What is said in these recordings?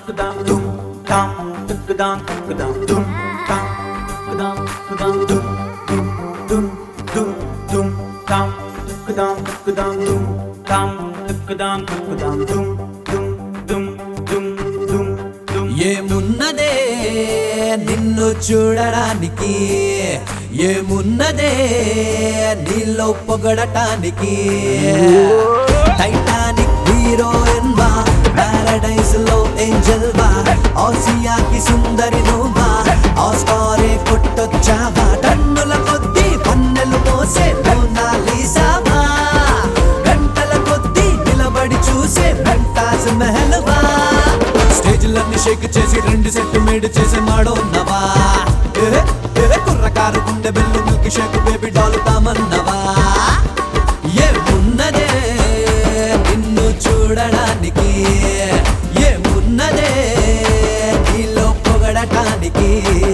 tukadam dum tam tukadam tukadam dum tam tukadam tukadam dum dum dum dum dum tam tukadam tukadam dum tam tukadam tukadam dum dum dum dum dum dum ఏమున్నదే నిన్ను చూడడానికి ఏమున్నదే నీలో పొగడటానికి Titanic heroine వా paradise లో angel వా ఆసియాకి సుందరి నువ్వా ఆస్కారే కొట్టొచ్చావా టన్నుల కొద్దీ పన్నెలు మోసే మోనాలీసావా గంటల కొద్దీ నిలబడి చూసే బంటాజ్ మెహల్వా స్టేజ్లన్నీ షేక్ చేసి రెండు సెట్ మేడ్ చేసే మాడోన్నవా ఏ, ఏ, కుర్రకారు గుండె bell milk shake baby doll తామన్నవా ఏమున్నదే నిన్ను చూడడానికి ఏమున్నదే నీలో పొగడటానికి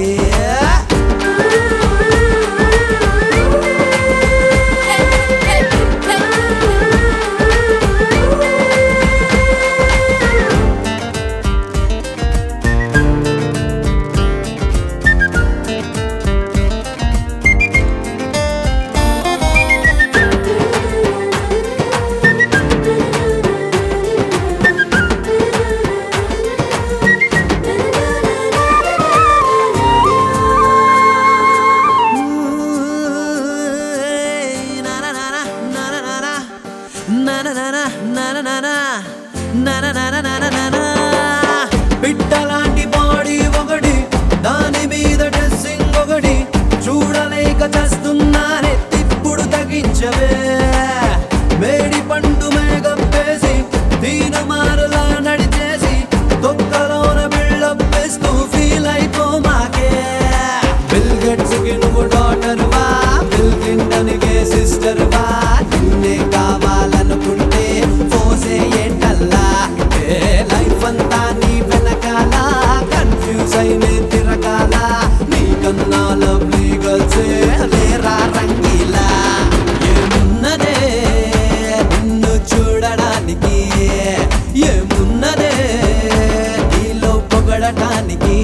బిడ్డలాంటి బాడీ ఒకటి దాని మీద డ్రెస్సింగ్ ఒకటి చూడలేక చేస్తున్నానే తిప్పుడు తగ్గించవే మేడి పండు మేఘం వేసి దీన మారలా నడిచేసి తొక్కలోన బిల్డప్ వేస్తూ ఫీల్ అయిపో మాకే బిల్ గేట్స్ కి నువ్వు డాటర్ వా బిల్ క్లింటన్ కి సిస్టర్ వా నిన్నే కావాలనుకుంటే పోసే ఏంటల్లా ఏ లైఫ్ అంతా నీ వెనకాల కన్ఫ్యూజ్ అయినే తిరగాల నీకన్నా లవ్లీ గర్ల్సే లేరా రంగీలా ఏమున్నదే నిన్ను చూడడానికి ఏమున్నదే నీలో పొగడటానికి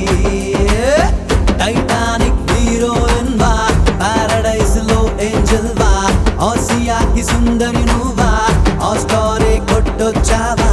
టైటానిక్ హీరోయిన్ వా పారడైస్ లో ఏంజల్ వా ఆసియాకి సుందరి నువ్వా ఆస్కారే కొట్టొచ్చావా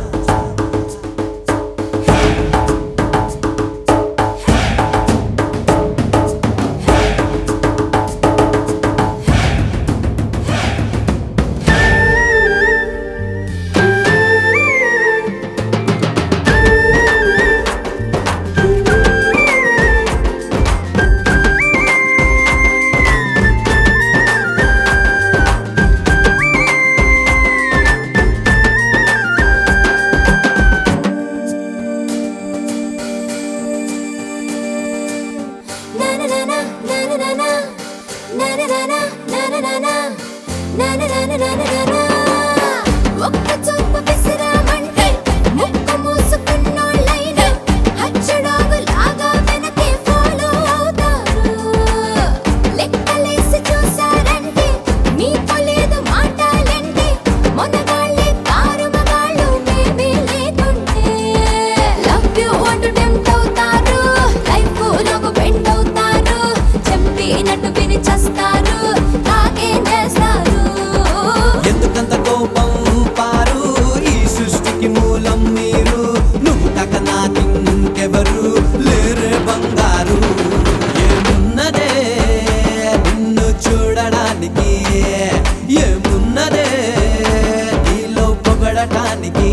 ఒక్క చూపు విసిరామంటే ముక్కు మూసుకున్నోళ్ళైనా హచ్చడాగులాగా వెనకే ఫాలో అవుతారు లెక్కలేసి చూసారంటే మీకు లేదు మాటాలంటే మొనగాళ్ళే కారు మగాళ్ళు మేమే లేకుంటే లవ్ యూ అంటూ టెంప్ట్ అవుతారు లైఫ్ నాకు బెండ్ అవుతారు చెప్పినట్టు విని చేస్తారు తాగే నేస్తారు ఎందుకంత కోపం పారు ఈ సృష్టికి మూలం మీరు నువ్వు కాక నాకింకెవరు లేరే బంగారు ఏమున్నదే నిన్ను చూడడానికి ఏమున్నదే నీలో పొగడటానికి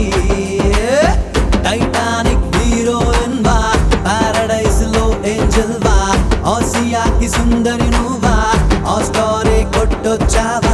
టైటానిక్ హీరోయిన్ వా పారడైస్ లో ఏంజల్ వా ఆసియాకి సుందరి నువ్వా ఆస్కారే కొట్టొచ్చావా